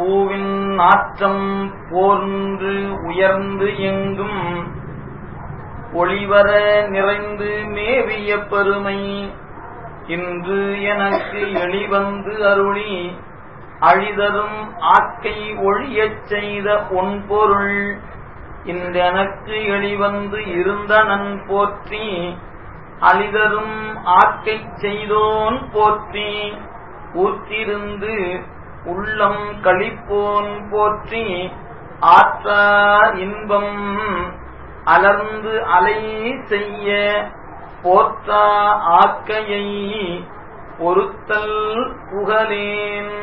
பூவின் நாற்றம் போர்ந்து உயர்ந்து எங்கும் ஒளிவர நிறைந்து மேவிய பெருமை இன்று எனக்கு எளிவந்து அருளி அழிதரும் ஆக்கை ஒழியச் செய்த பொன்பொருள் இன்றெனக்கு எளிவந்து இருந்தனன் போற்றி அழிதரும் ஆக்கைச் செய்தோன் போற்றி ஊற்றிருந்து உள்ளம் கழிப்போன் போற்றி ஆற்றா இன்பம் அலர்ந்து அலை செய்ய போற்றா ஆக்கையை பொருத்தல் புகழேன்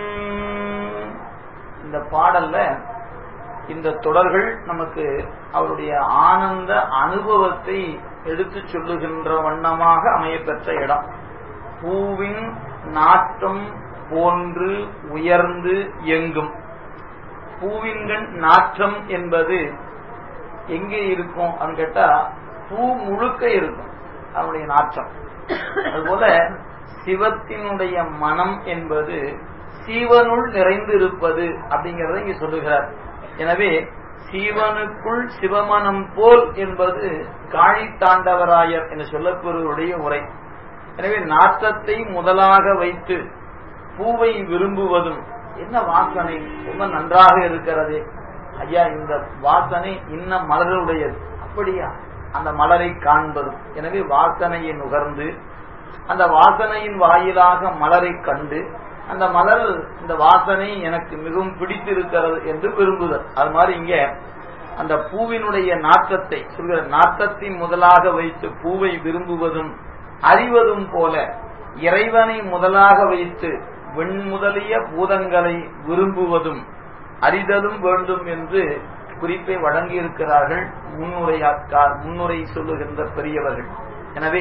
இந்த பாடல்ல இந்த தொடர்கள் நமக்கு அவருடைய ஆனந்த அனுபவத்தை எடுத்துச் சொல்லுகின்ற வண்ணமாக அமையப்பெற்ற இடம் பூவின் நாட்டம் போன்று உயர்ந்து எங்கும் பூவின்கண் நாற்றம் என்பது எங்கே இருக்கும் அப்படின்னு கேட்டா பூ முழுக்க இருக்கும் அவனுடைய நாற்றம் அதுபோல சிவத்தினுடைய மனம் என்பது சீவனுள் நிறைந்து இருப்பது அப்படிங்கறத இங்க சொல்லுகிறார் எனவே சீவனுக்குள் சிவமனம் போல் என்பது காழி தாண்டவராயர் என்று சொல்லப்பெறுவருடைய உரை எனவே நாற்றத்தை முதலாக வைத்து பூவை விரும்புவதும் என்ன வாசனை ரொம்ப நன்றாக இருக்கிறது ஐயா இந்த வாசனை இன்ன மலருடையது அப்படியா அந்த மலரை காண்பதும் எனவே வாசனையை நுகர்ந்து அந்த வாசனையின் வாயிலாக மலரை கண்டு அந்த மலர் இந்த வாசனை எனக்கு மிகவும் பிடித்திருக்கிறது என்று விரும்புதல் அது மாதிரி இங்க அந்த பூவினுடைய நாற்றத்தை சொல்கிற நாற்றத்தை முதலாக வைத்து பூவை விரும்புவதும் அறிவதும் போல இறைவனை முதலாக வைத்து வெண்முதலிய பூதங்களை விரும்புவதும் அறிதலும் வேண்டும் என்று குறிப்பை வழங்கியிருக்கிறார்கள் முன்னுரையாக்கா முன்னுரை சொல்லுகின்ற பெரியவர்கள் எனவே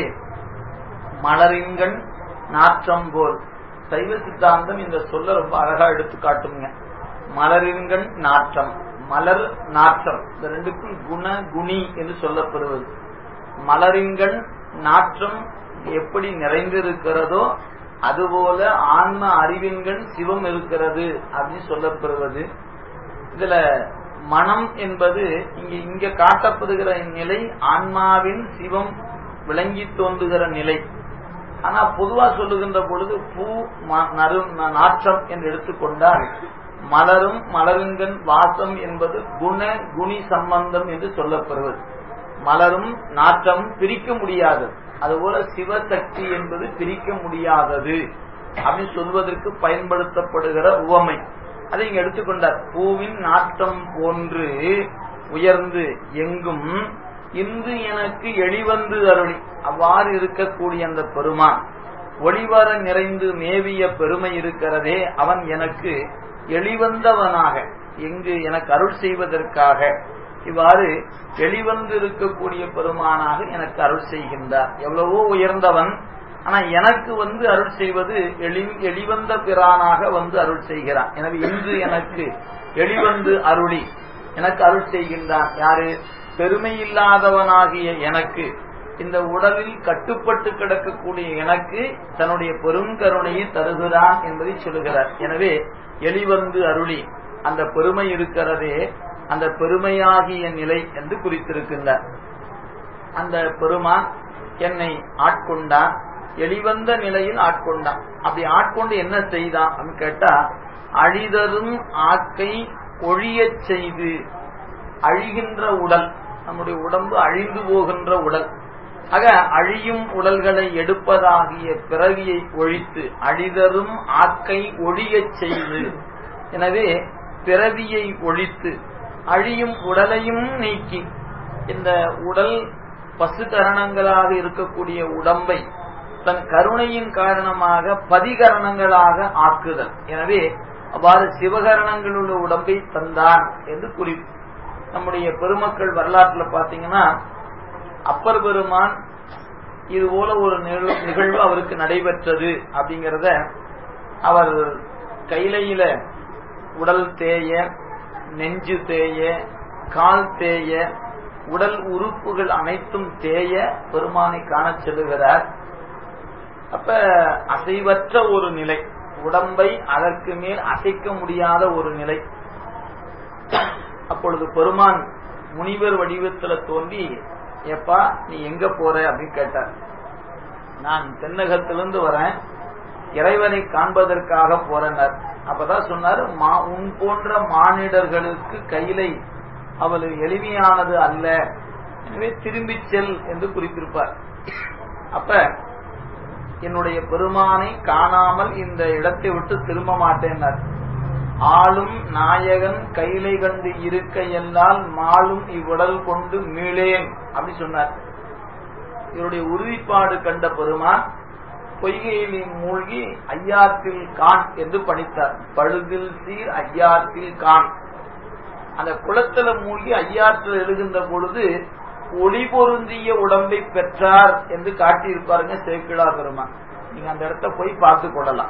மலரின்கண் நாற்றம் போல் சைவ சித்தாந்தம் இந்த சொல்ல ரொம்ப அழகா எடுத்து காட்டுங்க மலரின்கண் நாற்றம் மலர் நாற்றம் இந்த ரெண்டுக்கும் குண குணி என்று சொல்லப்படுவது மலரின்கண் நாற்றம் எப்படி நிறைந்திருக்கிறதோ அதுபோல ஆன்ம அறிவின்கண் சிவம் இருக்கிறது அப்படின்னு சொல்லப்படுவது இதுல மனம் என்பது இங்க இங்க காட்டப்படுகிற நிலை ஆன்மாவின் சிவம் விளங்கி தோன்றுகிற நிலை ஆனா பொதுவா சொல்லுகின்ற பொழுது பூ நறு நாற்றம் என்று எடுத்துக்கொண்டால் மலரும் மலருங்கன் வாசம் என்பது குண குணி சம்பந்தம் என்று சொல்லப்படுவது மலரும் நாற்றம் பிரிக்க முடியாதது அதுபோல சிவசக்தி என்பது பிரிக்க முடியாதது அப்படின்னு சொல்வதற்கு பயன்படுத்தப்படுகிற உவமை அதை இங்க எடுத்துக்கொண்டார் பூவின் நாட்டம் போன்று உயர்ந்து எங்கும் இன்று எனக்கு எளிவந்து அருளி அவ்வாறு இருக்கக்கூடிய அந்த பெருமான் ஒளிவர நிறைந்து மேவிய பெருமை இருக்கிறதே அவன் எனக்கு எளிவந்தவனாக எங்கு எனக்கு அருள் செய்வதற்காக இவ்வாறு வெளிவந்து இருக்கக்கூடிய பெருமானாக எனக்கு அருள் செய்கின்றார் எவ்வளவோ உயர்ந்தவன் ஆனா எனக்கு வந்து அருள் செய்வது எளி எளிவந்த பிரானாக வந்து அருள் செய்கிறான் எனவே இன்று எனக்கு எளிவந்து அருளி எனக்கு அருள் செய்கின்றான் யாரு பெருமை இல்லாதவனாகிய எனக்கு இந்த உடலில் கட்டுப்பட்டு கிடக்கக்கூடிய எனக்கு தன்னுடைய பெருங்கருணையை தருகிறான் என்பதை சொல்லுகிறார் எனவே எளிவந்து அருளி அந்த பெருமை இருக்கிறதே அந்த பெருமையாகிய நிலை என்று குறித்திருக்கின்றார் அந்த பெருமான் என்னை ஆட்கொண்டான் எளிவந்த நிலையில் ஆட்கொண்டான் அப்படி ஆட்கொண்டு என்ன செய்தான் அப்படின்னு கேட்டா அழிதரும் ஆக்கை ஒழியச் செய்து அழிகின்ற உடல் நம்முடைய உடம்பு அழிந்து போகின்ற உடல் ஆக அழியும் உடல்களை எடுப்பதாகிய பிறவியை ஒழித்து அழிதரும் ஆக்கை ஒழியச் செய்து எனவே பிறவியை ஒழித்து அழியும் உடலையும் நீக்கி இந்த உடல் பசுகரணங்களாக இருக்கக்கூடிய உடம்பை தன் கருணையின் காரணமாக பதிகரணங்களாக ஆக்குதல் எனவே அவ்வாறு சிவகரணங்களுள்ள உடம்பை தந்தான் என்று குறிப்பு நம்முடைய பெருமக்கள் வரலாற்றுல பாத்தீங்கன்னா அப்பர் பெருமான் இது போல ஒரு நிகழ்வு அவருக்கு நடைபெற்றது அப்படிங்கறத அவர் கைலையில உடல் தேய நெஞ்சு தேய கால் தேய உடல் உறுப்புகள் அனைத்தும் தேய பெருமானை காண செல்லுகிறார் அப்ப அசைவற்ற ஒரு நிலை உடம்பை அதற்கு மேல் அசைக்க முடியாத ஒரு நிலை அப்பொழுது பெருமான் முனிவர் வடிவத்துல தோன்றி ஏப்பா நீ எங்க போற அப்படின்னு கேட்டார் நான் தென்னகத்திலிருந்து வரேன் இறைவனை காண்பதற்காக போறனர் அப்பதான் சொன்னாரு உன் போன்ற மானிடர்களுக்கு கையிலை அவள் எளிமையானது அல்ல எனவே திரும்பி செல் என்று குறிப்பிருப்பார் அப்ப என்னுடைய பெருமானை காணாமல் இந்த இடத்தை விட்டு திரும்ப மாட்டேன்னார் ஆளும் நாயகன் கையிலை கண்டு இருக்க எல்லால் மாளும் இவ்வுடல் கொண்டு மீளேன் அப்படி சொன்னார் இவருடைய உறுதிப்பாடு கண்ட பெருமான் பொய்கையிலே மூழ்கி ஐயாத்தில் கான் என்று பணித்தார் பழுதில் சீர் ஐயாத்தில் கான் அந்த குளத்துல மூழ்கி ஐயாற்றில் எழுகின்ற பொழுது ஒளி பொருந்திய உடம்பை பெற்றார் என்று காட்டியிருப்பாருங்க சேக்கிழா பெருமான் நீங்க அந்த இடத்த போய் பார்த்து கொள்ளலாம்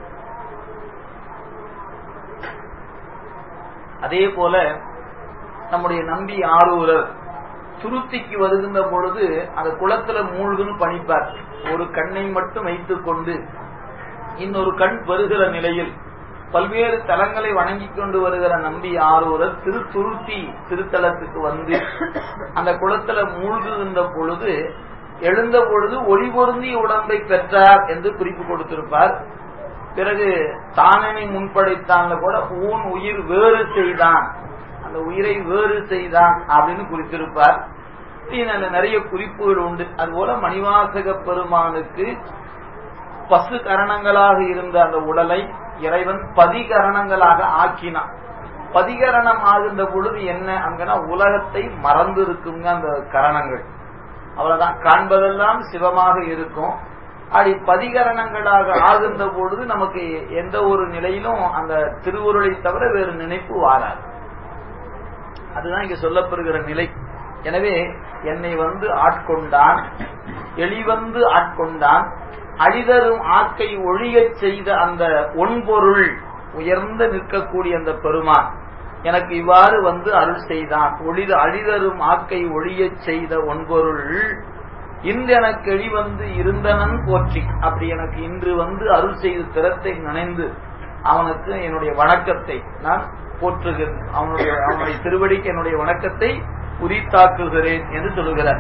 அதே போல நம்முடைய நம்பி ஆரூரர் சுருத்திக்கு வருகின்ற பொழுது அந்த குளத்துல மூழ்குன்னு பணிப்பார் ஒரு கண்ணை மட்டும் வைத்துக் கொண்டு இன்னொரு கண் வருகிற நிலையில் பல்வேறு தலங்களை வணங்கி கொண்டு வருகிற நம்பி ஆரூரர் திருத்துருத்தி திருத்தலத்துக்கு வந்து அந்த குளத்துல மூழ்குகின்ற பொழுது எழுந்த பொழுது ஒளி பொருந்திய உடம்பை பெற்றார் என்று குறிப்பு கொடுத்திருப்பார் பிறகு தானனை முன்படைத்தான்ல கூட ஊன் உயிர் வேறு செய்தான் அந்த உயிரை வேறு செய்தான் அப்படின்னு குறித்திருப்பார் நிறைய குறிப்புகள் உண்டு அதுபோல மணிவாசக பெருமானுக்கு பசு கரணங்களாக இருந்த அந்த உடலை இறைவன் பதிகரணங்களாக ஆக்கினான் பதிகரணம் ஆகின்ற பொழுது என்ன அங்கன்னா உலகத்தை மறந்து இருக்குங்க அந்த கரணங்கள் அவ்வளவுதான் காண்பதெல்லாம் சிவமாக இருக்கும் அப்படி பதிகரணங்களாக ஆகின்ற பொழுது நமக்கு எந்த ஒரு நிலையிலும் அந்த திருவுருளை தவிர வேறு நினைப்பு வாராது அதுதான் இங்க சொல்லப்படுகிற நிலை எனவே என்னை வந்து ஆட்கொண்டான் எளிவந்து ஆட்கொண்டான் அழிதரும் ஆக்கை ஒழியச் செய்த அந்த ஒன்பொருள் உயர்ந்து நிற்கக்கூடிய அந்த பெருமான் எனக்கு இவ்வாறு வந்து அருள் செய்தான் ஒளித அழிதரும் ஆக்கை ஒழியச் செய்த ஒன்பொருள் இன்று எனக்கு எளிவந்து இருந்தனன் போற்றி அப்படி எனக்கு இன்று வந்து அருள் செய்த திறத்தை நினைந்து அவனுக்கு என்னுடைய வணக்கத்தை நான் போற்றுகிறேன் அவனுடைய அவனுடைய திருவடிக்கு என்னுடைய வணக்கத்தை உரித்தாக்குகிறேன் என்று சொல்லுகிறார்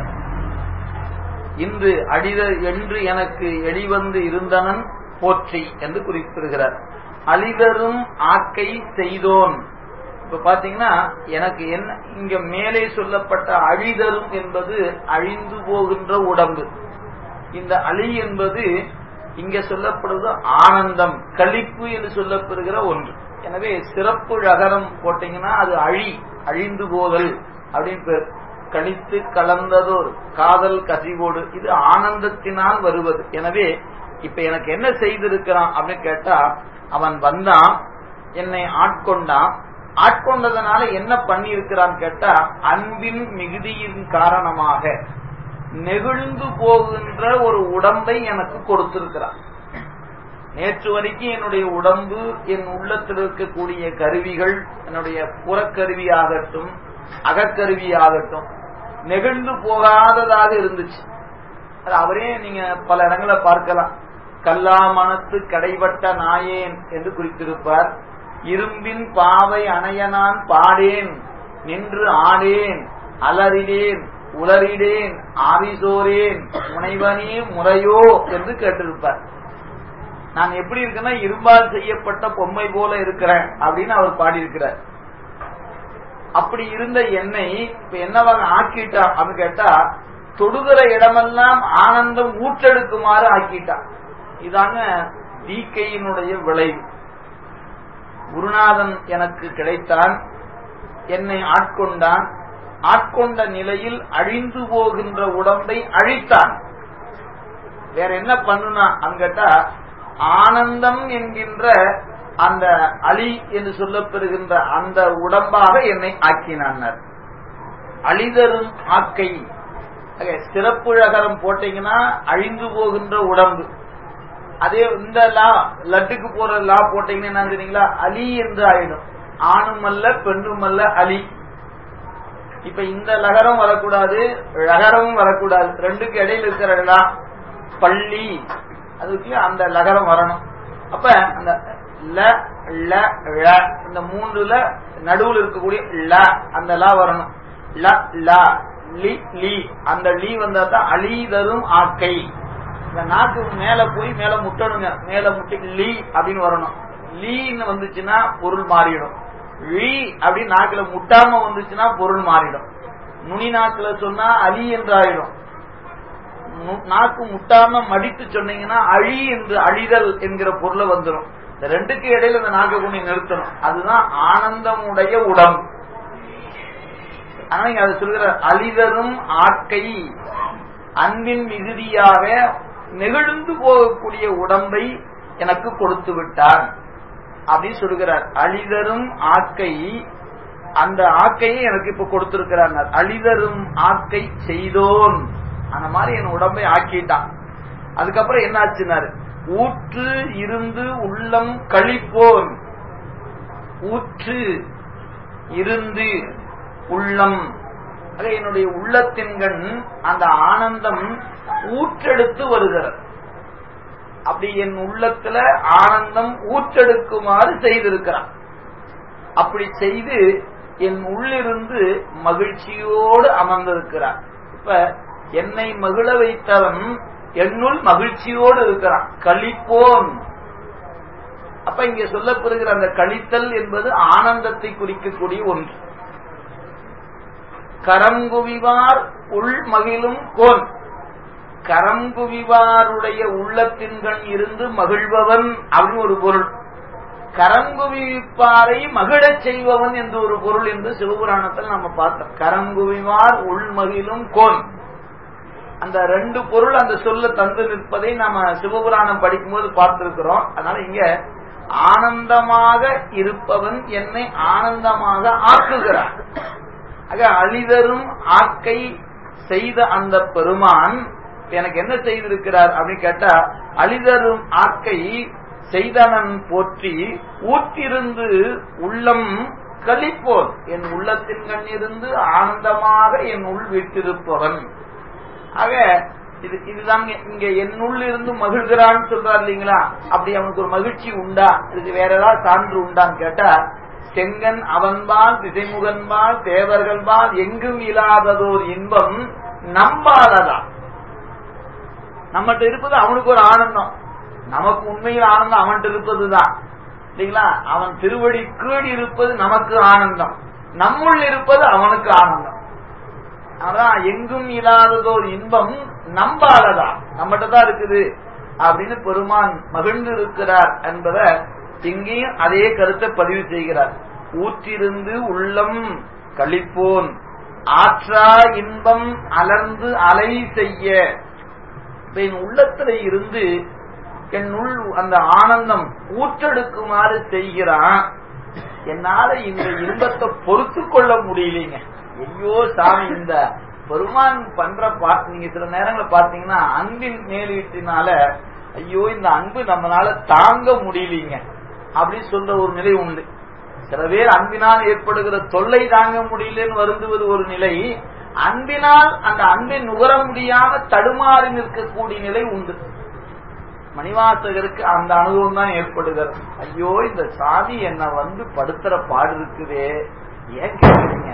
இன்று அடித என்று எனக்கு எளிவந்து இருந்தனன் போற்றி என்று குறிப்பிடுகிறார் அழிதரும் ஆக்கை செய்தோன் இப்ப பாத்தீங்கன்னா எனக்கு என்ன இங்க மேலே சொல்லப்பட்ட அழிதரும் என்பது அழிந்து போகின்ற உடம்பு இந்த அழி என்பது இங்க சொல்லப்படுவது ஆனந்தம் கழிப்பு என்று சொல்லப்படுகிற ஒன்று எனவே சிறப்பு ரகரம் போட்டீங்கன்னா அது அழி அழிந்து போதல் அப்படின்னு பேர் கழித்து கலந்ததோர் காதல் கசிவோடு இது ஆனந்தத்தினால் வருவது எனவே இப்ப எனக்கு என்ன செய்திருக்கிறான் அப்படின்னு கேட்டா அவன் வந்தான் என்னை ஆட்கொண்டான் ஆட்கொண்டதனால என்ன பண்ணி இருக்கிறான் கேட்டா அன்பின் மிகுதியின் காரணமாக நெகிழ்ந்து போகின்ற ஒரு உடம்பை எனக்கு கொடுத்திருக்கிறான் நேற்று வரைக்கும் என்னுடைய உடம்பு என் உள்ளத்தில் இருக்கக்கூடிய கருவிகள் என்னுடைய புறக்கருவியாகட்டும் அகக்கருவியாகட்டும் நெகிழ்ந்து போகாததாக இருந்துச்சு அவரே நீங்க பல இடங்களை பார்க்கலாம் கல்லா மனத்து கடைபட்ட நாயேன் என்று குறித்திருப்பார் இரும்பின் பாவை அணையனான் பாடேன் நின்று ஆடேன் அலறிடேன் உளறிடேன் ஆவிசோரேன் முனைவனே முறையோ என்று கேட்டிருப்பார் நான் எப்படி இருக்கேன்னா இரும்பால் செய்யப்பட்ட பொம்மை போல இருக்கிறேன் அப்படின்னு அவர் பாடியிருக்கிறார் அப்படி இருந்த என்னை இப்ப என்னவாக ஆக்கிட்டா அப்படின்னு கேட்டா தொடுகிற இடமெல்லாம் ஆனந்தம் ஊற்றெடுக்குமாறு ஆக்கிட்டான் இதாங்க தீக்கையினுடைய விளைவு குருநாதன் எனக்கு கிடைத்தான் என்னை ஆட்கொண்டான் ஆட்கொண்ட நிலையில் அழிந்து போகின்ற உடம்பை அழித்தான் வேற என்ன பண்ணுனா அங்கட்டா ஆனந்தம் என்கின்ற அந்த அலி என்று சொல்லப்பெறுகின்ற அந்த உடம்பாக என்னை ஆக்கினான் அழிதரும் ஆக்கை சிறப்புழகரம் போட்டீங்கன்னா அழிந்து போகின்ற உடம்பு அதே இந்த லா லட்டுக்கு போற லா போட்டீங்கன்னா என்ன தெரியுங்களா அலி என்று ஆயிடும் ஆணும் அல்ல பெண்ணும் அல்ல அலி இப்ப இந்த லகரம் வரக்கூடாது லகரமும் வரக்கூடாது ரெண்டுக்கு இடையில இருக்கிற லா பள்ளி அதுக்கு அந்த லகரம் வரணும் அப்ப அந்த ல ல ழ இந்த மூன்றுல நடுவுல இருக்கக்கூடிய ல அந்த லா வரணும் ல ல லி லி அந்த லீ வந்தா தான் அழி தரும் ஆக்கை இந்த நாக்கு மேல போய் மேல முட்டணுங்க மேல முட்டி லீ அப்படின்னு வரணும் லீன்னு வந்துச்சுன்னா பொருள் மாறிடும் லீ அப்படின்னு நாக்குல முட்டாம வந்துச்சுன்னா பொருள் மாறிடும் நுனி நாக்குல சொன்னா அலி என்று ஆயிடும் நு- நாக்கு முட்டாம மடித்து சொன்னீங்கன்னா அழி என்று அழிதல் என்கிற பொருளை வந்துடும் இந்த ரெண்டுக்கு இடையில இந்த நாக்கை கொண்டு நிறுத்தணும் அதுதான் ஆனந்தமுடைய உடம்பு ஆனா இங்க அது சொல்கிற அழிதரும் ஆக்கை அன்பின் மிகுதியாக நெகிழ்ந்து போகக்கூடிய உடம்பை எனக்கு கொடுத்து விட்டான் அப்படின்னு சொல்லுகிறார் அழிதரும் ஆக்கை அந்த ஆக்கையை எனக்கு இப்ப கொடுத்திருக்கிறார் அழிதரும் ஆக்கை செய்தோன் அந்த மாதிரி என் உடம்பை ஆக்கிட்டான் அதுக்கப்புறம் என்ன ஆச்சுனாரு ஊற்று இருந்து உள்ளம் கழிப்போன் ஊற்று இருந்து உள்ளம் ஆக என்னுடைய உள்ளத்தின்கண் அந்த ஆனந்தம் ஊற்றெடுத்து வருகிறது அப்படி என் உள்ளத்துல ஆனந்தம் ஊற்றெடுக்குமாறு செய்திருக்கிறான் அப்படி செய்து என் உள்ளிருந்து மகிழ்ச்சியோடு அமர்ந்திருக்கிறான் இப்ப என்னை மகிழ வைத்தவன் என்னுள் மகிழ்ச்சியோடு இருக்கிறான் கழிப்போன் அப்ப இங்க சொல்லப்படுகிற அந்த கழித்தல் என்பது ஆனந்தத்தை குறிக்கக்கூடிய ஒன்று கரங்குவிவார் உள் மகிழும் கோன் கரங்குவிவாருடைய உள்ளத்தின்கண் இருந்து மகிழ்பவன் அப்படின்னு ஒரு பொருள் கரங்குவிப்பாரை மகிழச் செய்பவன் என்று ஒரு பொருள் என்று சிவபுராணத்தில் நம்ம பார்த்தோம் கரங்குவிவார் உள்மகிழும் கோன் அந்த ரெண்டு பொருள் அந்த சொல்ல தந்து நிற்பதை நாம சிவபுராணம் படிக்கும்போது பார்த்திருக்கிறோம் அதனால இங்க ஆனந்தமாக இருப்பவன் என்னை ஆனந்தமாக ஆக்குகிறான் ஆக அழிதரும் ஆக்கை செய்த அந்த பெருமான் எனக்கு என்ன செய்திருக்கிறார் அப்படின்னு கேட்டா அழிதரும் ஆக்கை செய்தனன் போற்றி ஊற்றிருந்து உள்ளம் கழிப்போன் என் உள்ளத்தின் கண் இருந்து ஆனந்தமாக என் உள் விட்டிருப்பவன் ஆக இது இதுதாங்க இங்க என்னுள் இருந்து மகிழ்கிறான்னு சொல்றார் இல்லைங்களா அப்படி அவனுக்கு ஒரு மகிழ்ச்சி உண்டா இதுக்கு வேற ஏதாவது சான்று உண்டான்னு கேட்டா செங்கன் அவன்பால் திசைமுகன்பால் தேவர்கள்பால் எங்கும் இல்லாததோர் இன்பம் நம்பாததா நம்மகிட்ட இருப்பது அவனுக்கு ஒரு ஆனந்தம் நமக்கு உண்மையில் ஆனந்தம் அவன்கிட்ட இருப்பதுதான் இல்லைங்களா அவன் திருவடி கீழ் இருப்பது நமக்கு ஆனந்தம் நம்முள் இருப்பது அவனுக்கு ஆனந்தம் அதான் எங்கும் இல்லாததோர் இன்பம் நம்பாததா நம்மகிட்ட தான் இருக்குது அப்படின்னு பெருமான் மகிழ்ந்து இருக்கிறார் என்பதை இங்கேயும் அதே கருத்தை பதிவு செய்கிறார் ஊற்றிருந்து உள்ளம் கழிப்போன் ஆற்றா இன்பம் அலர்ந்து அலை செய்ய இப்ப என் உள்ளத்துல இருந்து என் உள் அந்த ஆனந்தம் ஊற்றெடுக்குமாறு செய்கிறான் என்னால இந்த இன்பத்தை பொறுத்து கொள்ள முடியலைங்க ஐயோ சாமி இந்த பெருமான் பண்ற பாட்டு நீங்க சில நேரங்களை பாத்தீங்கன்னா அன்பின் மேலீட்டினால ஐயோ இந்த அன்பு நம்மளால தாங்க முடியலீங்க அப்படின்னு சொல்ற ஒரு நிலை உண்டு சில பேர் அன்பினால் ஏற்படுகிற தொல்லை தாங்க முடியலன்னு வருந்துவது ஒரு நிலை அன்பினால் அந்த அன்பை நுகர முடியாம தடுமாறி நிற்கக்கூடிய நிலை உண்டு மணிவாசகருக்கு அந்த அனுபவம் தான் ஏற்படுகிறது ஐயோ இந்த சாமி என்ன வந்து படுத்துற பாடு இருக்குதே ஏன் கேக்குறீங்க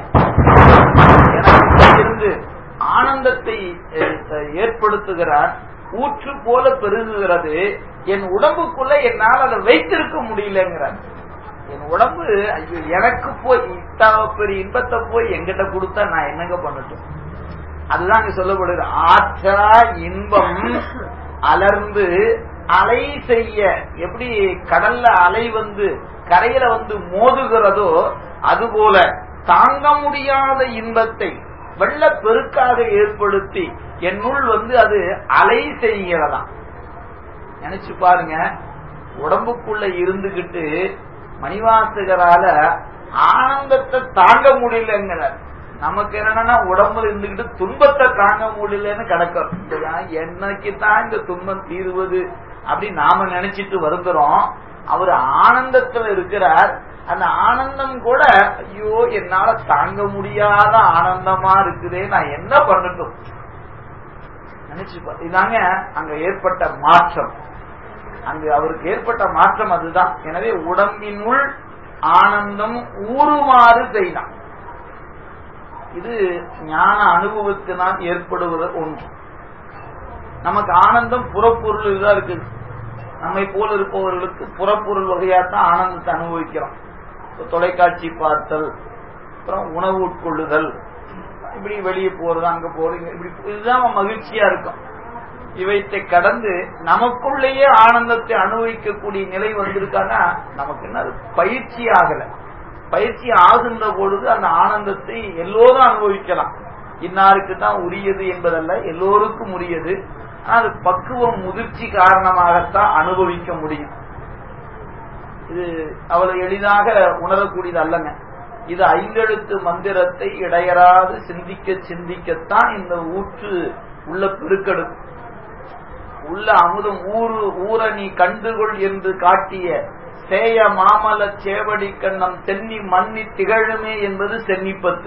எனக்கு இருந்து ஆனந்தத்தை அஹ், ஏற்படுத்துகிறார் ஊற்று போல பெருகுகிறது என் உடம்புக்குள்ள என்னால் அதை வைத்திருக்க முடியலங்கிறார் என் உடம்பு ஐயோ எனக்கு போய் இத்தனை பெரிய இன்பத்தை போய் எங்கிட்ட கொடுத்தா நான் என்னங்க பண்ணட்டும் அதுதான் இங்க சொல்லப்படுது ஆற்றா இன்பம் அலர்ந்து அலை செய்ய எப்படி கடல்ல அலை வந்து கரையில வந்து மோதுகிறதோ அதுபோல தாங்க முடியாத இன்பத்தை வெள்ள பெருக்காக ஏற்படுத்தி என்னுள் வந்து அது அலை செய்கிறதாம் நினைச்சு பாருங்க உடம்புக்குள்ள இருந்துகிட்டு மணிவாசகரால ஆனந்தத்தை தாங்க முடியலங்கிறார் நமக்கு என்னன்னா உடம்புல இருந்துகிட்டு துன்பத்தை தாங்க முடியலன்னு கிடக்கும் என்னைக்கு தான் இந்த துன்பம் தீருவது அப்படி நாம நினைச்சிட்டு வருகிறோம் அவர் ஆனந்தத்துல இருக்கிறார் அந்த ஆனந்தம் கூட ஐயோ என்னால தாங்க முடியாத ஆனந்தமா இருக்குதே நான் என்ன பண்ணட்டும் நினைச்சு பா- இதாங்க அங்க ஏற்பட்ட மாற்றம் அங்கு அவருக்கு ஏற்பட்ட மாற்றம் அதுதான் எனவே உடம்பினுள் ஆனந்தம் ஊறுமாறு செய்தான் இது ஞான அனுபவத்தினால் ஏற்படுவது ஒன்று நமக்கு ஆனந்தம் புறப்பொருள் தான் இருக்குது நம்மை போல இருப்பவர்களுக்கு புறப்பொருள் வகையாத்தான் ஆனந்தத்தை அனுபவிக்கிறோம் தொலைக்காட்சி பார்த்தல் அப்புறம் உணவு உட்கொள்ளுதல் இப்படி வெளியே போறது அங்க போறது இப்படி இதுதான் மகிழ்ச்சியா இருக்கும் இவைத்தை கடந்து நமக்குள்ளேயே ஆனந்தத்தை அனுபவிக்கக்கூடிய நிலை வந்திருக்காங்க நமக்கு என்ன பயிற்சி ஆகல பயிற்சி ஆகின்ற பொழுது அந்த ஆனந்தத்தை எல்லோரும் அனுபவிக்கலாம் இன்னாருக்கு தான் உரியது என்பதல்ல எல்லோருக்கும் உரியது அது பக்குவம் முதிர்ச்சி காரணமாகத்தான் அனுபவிக்க முடியும் இது அவ்வளவு எளிதாக உணரக்கூடியது அல்லங்க இது ஐந்தெழுத்து மந்திரத்தை இடையராது சிந்திக்க சிந்திக்கத்தான் இந்த ஊற்று உள்ள பெருக்கெடுக்கும் உள்ள அமுதம் ஊரு ஊரணி கண்டுகொள் என்று காட்டிய சேய மாமல சேவடி கண்ணம் சென்னி மண்ணி திகழுமே என்பது சென்னிப்பத்து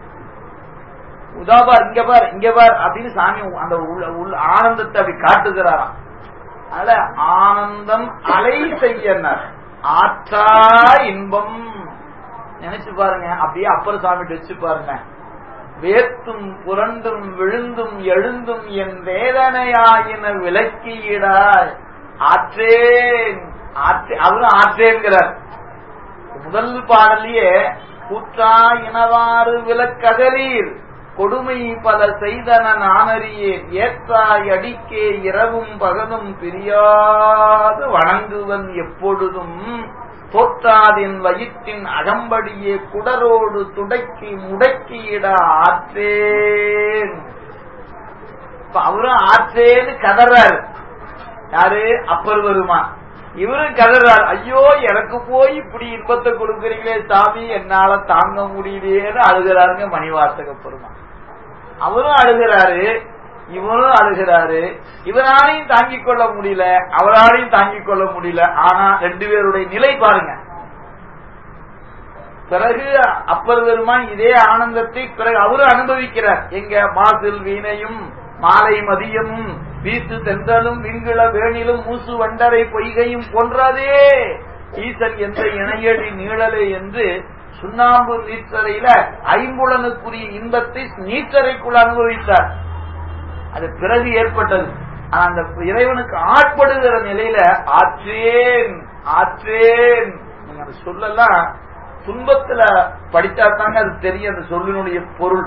உதாபார் இங்க பார் இங்க பார் அப்படின்னு சாமி அந்த உள்ள ஆனந்தத்தை அப்படி காட்டுகிறாராம் அதனால ஆனந்தம் அலை செய்யனர் ஆற்றா இன்பம் நினைச்சு பாருங்க அப்படியே அப்பர் சாமி வச்சு பாருங்க வேத்தும் புரண்டும் விழுந்தும் எழுந்தும் என் வேதனையாயின விளக்கியிடாய் ஆற்றேன் ஆற்றே அவரும் ஆற்றேன்கிறார் முதல் பாடலையே கூற்றா இனவாறு விளக்ககரீர் கொடுமை பல செய்தன நானறியேன் ஏற்றாய் அடிக்கே இரவும் பகலும் பிரியாது வணங்குவன் எப்பொழுதும் தோற்றாதின் வயிற்றின் அகம்படியே குடரோடு துடக்கி முடக்கியிட ஆற்றேன் இப்ப அவரும் ஆற்றேன்னு கதறாரு யாரு அப்பர் வருமா இவரும் கதறாரு ஐயோ எனக்கு போய் இப்படி இன்பத்தை கொடுக்குறீங்களே சாமி என்னால தாங்க முடியலையேன்னு அழுகிறாருங்க மணிவாசக பெருமா அவரும் அழுகிறாரு இவரும் அழுகிறாரு இவராலையும் தாங்கிக் கொள்ள முடியல அவராலையும் தாங்கிக் கொள்ள முடியல ஆனா ரெண்டு பேருடைய நிலை பாருங்க பிறகு அப்பர் பெருமான் இதே ஆனந்தத்தை பிறகு அவரும் அனுபவிக்கிறார் எங்க மாசில் வீணையும் மாலை மதியமும் வீசு தென்றலும் விண்கிள வேணிலும் மூசு வண்டரை பொய்கையும் போன்றதே ஈசன் என்ற இணையடி நீழலே என்று சுண்ணாம்பு நீச்சரையில ஐம்புலனுக்குரிய இன்பத்தை நீச்சரைக்குள் அனுபவித்தார் அது பிறகு ஏற்பட்டது ஆனா அந்த இறைவனுக்கு ஆட்படுகிற நிலையில ஆற்றேன் ஆற்றேன் நீங்க அந்த சொல்லலாம் துன்பத்துல படித்தா தாங்க அது தெரியும் அந்த சொல்லினுடைய பொருள்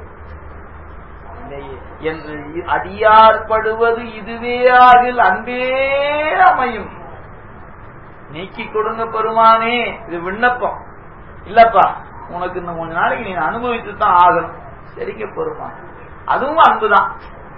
என்று அடியார்படுவது இதுவே ஆகில் அன்பே அமையும் நீக்கி கொடுங்க பெருமானே இது விண்ணப்பம் இல்லப்பா உனக்கு இன்னும் கொஞ்ச நாளைக்கு நீ அனுபவித்து தான் ஆகணும் சரிங்க பெருமான் அதுவும் அன்புதான்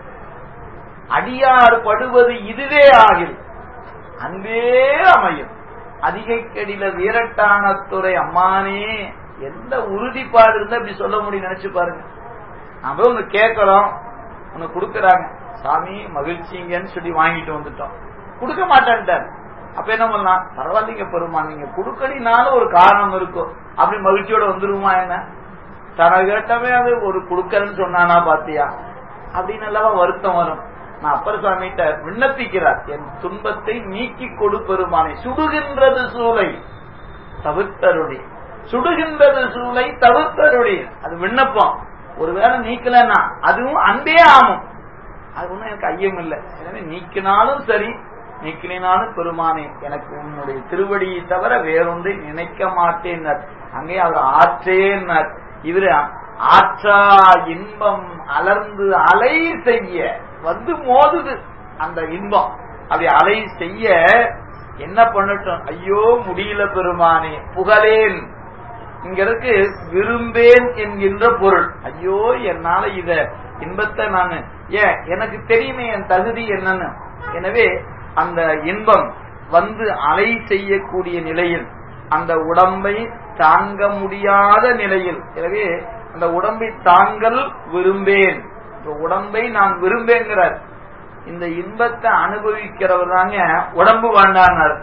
அடியார் படுவது இதுவே ஆகில் அன்பே அமையும் அதிகை கடில வீரட்டான துறை அம்மானே எந்த உறுதிப்பாடு இருந்தா இப்படி சொல்ல முடியும் நினைச்சு பாருங்க நாம ஒண்ணு கேட்கிறோம் ஒண்ணு கொடுக்கறாங்க சாமி மகிழ்ச்சிங்கன்னு சொல்லி வாங்கிட்டு வந்துட்டோம் கொடுக்க மாட்டேன்ட்டார் அப்ப என்ன பண்ணலாம் பரவாயில்லைங்க பெருமா நீங்க கொடுக்கலினாலும் ஒரு காரணம் இருக்கும் அப்படி மகிழ்ச்சியோட வந்துருமா என்ன தன கேட்டவே அது ஒரு கொடுக்கறன்னு சொன்னானா பாத்தியா அப்படின்னு அல்லவா வருத்தம் வரும் நான் அப்பர் சாமிகிட்ட விண்ணப்பிக்கிறார் என் துன்பத்தை நீக்கி கொடு பெருமானை சுடுகின்றது சூளை தவிர்த்தருடி சுடுகின்றது சூளை தவிர்த்தருடி அது விண்ணப்பம் ஒருவேளை நீக்கலன்னா அதுவும் அன்பே ஆமும் அது ஒண்ணும் எனக்கு ஐயம் இல்லை எனவே நீக்கினாலும் சரி நீக்கினாலும் பெருமானே எனக்கு உன்னுடைய திருவடியை தவிர வேறொன்றை நினைக்க மாட்டேன் அங்கே அவர் ஆற்றேன்னார் இவரு ஆற்றா இன்பம் அலர்ந்து அலை செய்ய வந்து மோதுது அந்த இன்பம் அப்படி அலை செய்ய என்ன பண்ணட்டும் ஐயோ முடியல பெருமானே புகழேன் இங்க இருக்கு விரும்பேன் என்கின்ற பொருள் ஐயோ என்னால இத இன்பத்தை நான் ஏன் எனக்கு தெரியுமே என் தகுதி என்னன்னு எனவே அந்த இன்பம் வந்து அலை செய்யக்கூடிய நிலையில் அந்த உடம்பை தாங்க முடியாத நிலையில் எனவே அந்த உடம்பை தாங்கல் விரும்பேன் இந்த உடம்பை நான் விரும்பேங்கிறார் இந்த இன்பத்தை அனுபவிக்கிறவர் தாங்க உடம்பு வேண்டானார்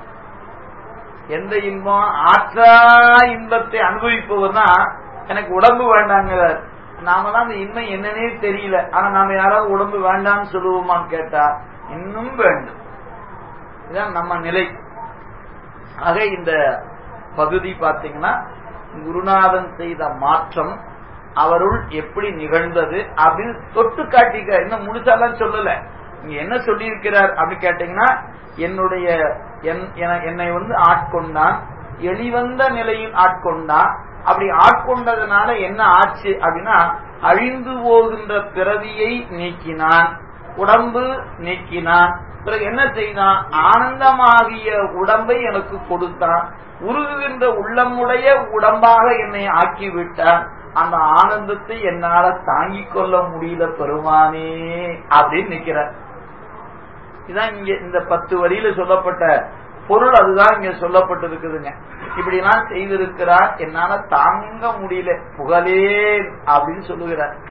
எந்த இன்பம் ஆற்றா இன்பத்தை அனுபவிப்பவர் தான் எனக்கு உடம்பு வேண்டாங்கிறார் நாம தான் அந்த இன்பம் என்னன்னே தெரியல ஆனா நாம யாராவது உடம்பு வேண்டாம்னு சொல்லுவோமான்னு கேட்டா இன்னும் வேண்டும் இதான் நம்ம நிலை ஆக இந்த பகுதி பாத்தீங்கன்னா குருநாதன் செய்த மாற்றம் அவருள் எப்படி நிகழ்ந்தது அப்படின்னு தொட்டு காட்டிக்க இன்னும் முழுசாலாம் சொல்லல இங்க என்ன சொல்லி இருக்கிறார் அப்படின்னு கேட்டீங்கன்னா என்னுடைய என்னை வந்து ஆட்கொண்டான் எளிவந்த நிலையில் ஆட்கொண்டான் அப்படி ஆட்கொண்டதுனால என்ன ஆச்சு அப்படின்னா அழிந்து போகின்ற பிறவியை நீக்கினான் உடம்பு நீக்கினான் பிறகு என்ன செய்தான் ஆனந்தமாகிய உடம்பை எனக்கு கொடுத்தான் உருகுகின்ற உள்ளமுடைய உடம்பாக என்னை ஆக்கிவிட்டான் அந்த ஆனந்தத்தை என்னால தாங்கிக் கொள்ள முடியல பெருமானே அப்படின்னு நிக்கிறார் இதான் இங்க இந்த பத்து வரியில சொல்லப்பட்ட பொருள் அதுதான் இங்க சொல்லப்பட்டிருக்குதுங்க இப்படி எல்லாம் செய்திருக்கிறார் என்னால தாங்க முடியல புகழேன் அப்படின்னு சொல்லுகிறார்